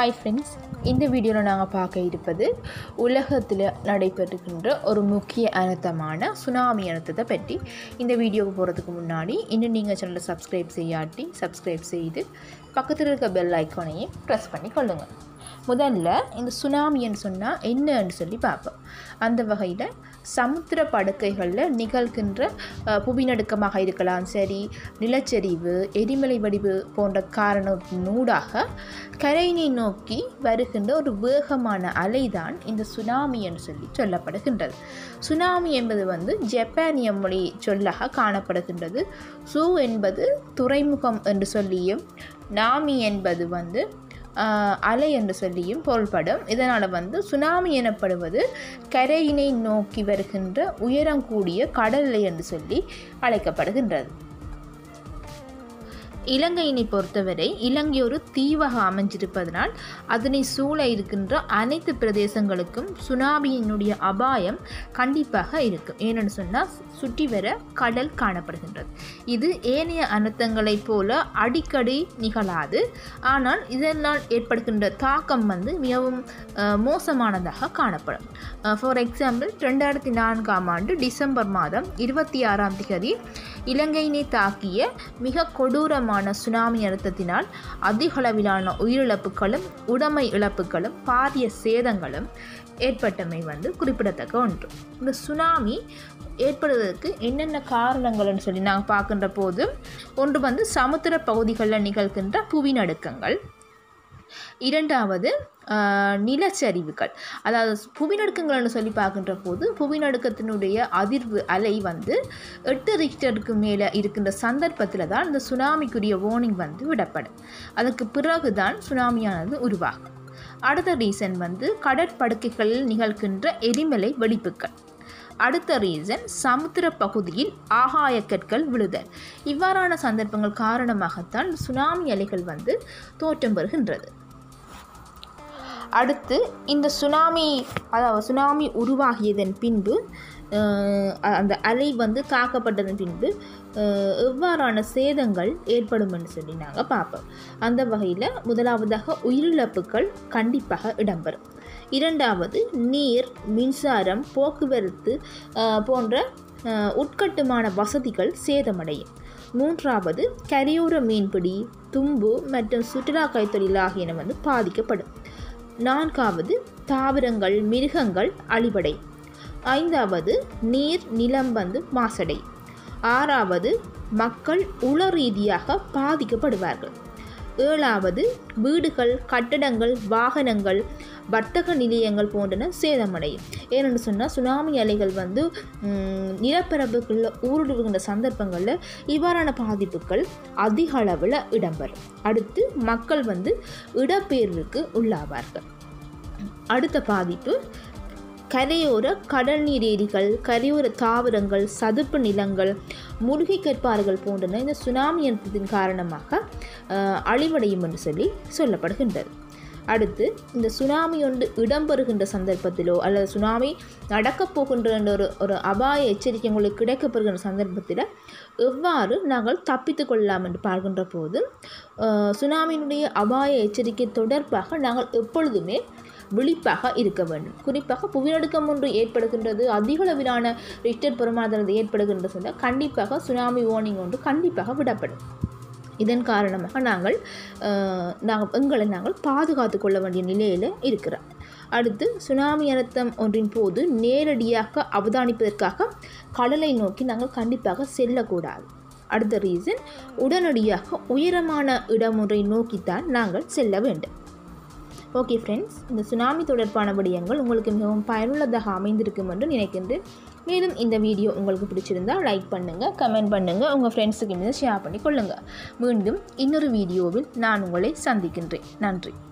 hi friends இந்த வீடியோவில் நாங்கள் பார்க்க இருப்பது உலகத்தில் நடைபெறுகின்ற ஒரு முக்கிய அனர்த்தமான சுனாமி அனர்த்தத்தை பற்றி இந்த வீடியோவுக்கு போகிறதுக்கு முன்னாடி இன்னும் நீங்கள் சேனலை சப்ஸ்கிரைப் செய்யாட்டி சப்ஸ்கிரைப் செய்து பக்கத்தில் இருக்க பெல் ஐக்கானையும் ப்ரெஸ் பண்ணி கொள்ளுங்கள் முதல்ல இந்த சுனாமின்னு சொன்னால் என்னன்னு சொல்லி பார்ப்போம் அந்த வகையில் சமுத்திர படுக்கைகளில் நிகழ்கின்ற அஹ், புவிநடுக்கமாக இருக்கலாம் சரி நிலச்சரிவு எரிமலை வடிவு போன்ற காரணத்தினூடாக கரையினை நோக்கி வருகின்ற ஒரு வேகமான அலைதான் இந்த சுனாமி என்று சொல்லி சொல்லப்படுகின்றது சுனாமி என்பது வந்து ஜப்பானிய மொழி சொல்லாக காணப்படுகின்றது சூ என்பது துறைமுகம் என்று சொல்லியும் நாமி என்பது வந்து ஆஹ், அலை என்று சொல்லியும் பொருள்படும் இதனால் வந்து சுனாமி எனப்படுவது கரையினை நோக்கி வருகின்ற உயரம் கூடிய கடல் அலை என்று சொல்லி அழைக்கப்படுகின்றது இலங்கையினை பொறுத்தவரை இலங்கை ஒரு தீவாக அமைஞ்சிருப்பதனால் அதனை சூழ இருக்கின்ற அனைத்து பிரதேசங்களுக்கும் சுனாமியினுடைய அபாயம் கண்டிப்பாக இருக்கும் ஏனென்னு சொன்னால் சுற்றி வர கடல் காணப்படுகின்றது இது ஏனைய அனர்த்தங்களைப் போல அடிக்கடி நிகழாது ஆனால் இதனால் ஏற்படுகின்ற தாக்கம் வந்து மிகவும் அஹ், மோசமானதாக காணப்படும் ஃபார் எக்ஸாம்பிள் ரெண்டாயிரத்தி நான்காம் ஆண்டு டிசம்பர் மாதம் இருபத்தி ஆறாம் தேதி இலங்கையினை தாக்கிய மிக கொடூரமான சுனாமி அழுத்தத்தினால் அதிகளவிலான உயிரிழப்புகளும் உடைமை இழப்புகளும் பாரிய சேதங்களும் ஏற்பட்டமை வந்து குறிப்பிடத்தக்க ஒன்று இந்த சுனாமி ஏற்படுவதற்கு என்னென்ன காரணங்கள்னு சொல்லி நாங்கள் பார்க்கின்ற போது ஒன்று வந்து சமுத்திர பகுதிகளில் நிகழ்கின்ற புவிநடுக்கங்கள் இரண்டாவது ஆஹ், நிலச்சரிவுகள் அதாவது புவிநடுக்கங்கள்னு சொல்லி பார்க்கின்ற போது புவிநடுக்கத்தினுடைய அதிர்வு அலை வந்து எட்டு ரிக்டருக்கு மேலே இருக்கின்ற சந்தர்ப்பத்தில் தான் இந்த சுனாமிக்குரிய வார்னிங் வந்து விடப்படும் அதுக்கு பிறகு தான் சுனாமியானது உருவாகும் அடுத்த ரீசன் வந்து கடற்படுக்கைகளில் நிகழ்கின்ற எரிமலை வெடிப்புகள் அடுத்த ரீசன் சமுத்திர பகுதியில் ஆகாய கற்கள் விழுதல் இவ்வாறான சந்தர்ப்பங்கள் காரணமாகத்தான் சுனாமி அலைகள் வந்து தோற்றம் பெறுகின்றது அடுத்து இந்த சுனாமி அதாவது சுனாமி உருவாகியதன் பின்பு அஹ், அந்த அலை வந்து தாக்கப்பட்டதன் பின்பு அஹ், எவ்வாறான சேதங்கள் ஏற்படும் என்று சொல்லி நாங்கள் பார்ப்போம் அந்த வகையில் முதலாவதாக உயிரிழப்புகள் கண்டிப்பாக இடம்பெறும் இரண்டாவது நீர் மின்சாரம் போக்குவரத்து அஹ், போன்ற அஹ், உட்கட்டுமான வசதிகள் சேதமடையும் மூன்றாவது கரையோர மீன்பிடி தும்பு மற்றும் சுற்றுலா கைத்தொழில் ஆகியன வந்து பாதிக்கப்படும் நான்காவது தாவரங்கள் மிருகங்கள் அழிவடை ஐந்தாவது நீர் நிலம் வந்து மாசடை ஆறாவது மக்கள் உள ரீதியாக பாதிக்கப்படுவார்கள் ஏழாவது வீடுகள் கட்டடங்கள் வாகனங்கள் வர்த்தக நிலையங்கள் போன்றன சேதமடையும் ஏனென்று சொன்னால் சுனாமி அலைகள் வந்து ம், நிலப்பரப்புகளில் ஊடுருவுகின்ற சந்தர்ப்பங்களில் இவ்வாறான பாதிப்புகள் அதிக அளவில் இடம்பெறும் அடுத்து மக்கள் வந்து இடப்பெயர்வுக்கு உள்ளாவார்கள் அடுத்த பாதிப்பு கரையோர கடல் நீர் ஏரிகள் கரையோர தாவரங்கள் சதுப்பு நிலங்கள் மூலிகை கற்பாறுகள் போன்றன இந்த சுனாமி அழுத்தத்தின் காரணமாக அஹ், அழிவடையும் என்று சொல்லி சொல்லப்படுகின்றது அடுத்து இந்த சுனாமி ஒன்று இடம்பெறுகின்ற சந்தர்ப்பத்திலோ அல்லது சுனாமி நடக்கப் போகின்ற என்ற ஒரு ஒரு அபாய எச்சரிக்கை உங்களுக்கு கிடைக்கப்பெறுகின்ற சந்தர்ப்பத்தில் எவ்வாறு நாங்கள் தப்பித்து கொள்ளலாம் என்று பார்க்கின்ற போது அஹ், சுனாமியினுடைய அபாய எச்சரிக்கை தொடர்பாக நாங்கள் எப்பொழுதுமே விழிப்பாக இருக்க வேண்டும் குறிப்பாக புவிநடுக்கம் ஒன்று ஏற்படுகின்றது அதிக அளவிலான ரிக்டர் பெருமாதனது ஏற்படுகின்ற சொன்னால் கண்டிப்பாக சுனாமி வார்னிங் ஒன்று கண்டிப்பாக விடப்படும் இதன் காரணமாக நாங்கள் அஹ், நாங்கள் எங்களை நாங்கள் பாதுகாத்து கொள்ள வேண்டிய நிலையில் இருக்கிறோம் அடுத்து சுனாமி அழுத்தம் ஒன்றின் போது நேரடியாக அவதானிப்பதற்காக கடலை நோக்கி நாங்கள் கண்டிப்பாக செல்லக்கூடாது அடுத்த ரீசன் உடனடியாக உயரமான இடம் ஒன்றை நோக்கித்தான் நாங்கள் செல்ல வேண்டும் ஓகே ஃப்ரெண்ட்ஸ் இந்த சுனாமி தொடர்பான விடயங்கள் உங்களுக்கு மிகவும் பயனுள்ளதாக அமைந்திருக்கும் என்று நினைக்கின்றேன் மேலும் இந்த வீடியோ உங்களுக்கு பிடிச்சிருந்தா லைக் பண்ணுங்கள் கமெண்ட் பண்ணுங்கள் உங்கள் ஃப்ரெண்ட்ஸுக்கு மீது ஷேர் பண்ணி கொள்ளுங்கள் மீண்டும் இன்னொரு வீடியோவில் நான் உங்களை சந்திக்கின்றேன் நன்றி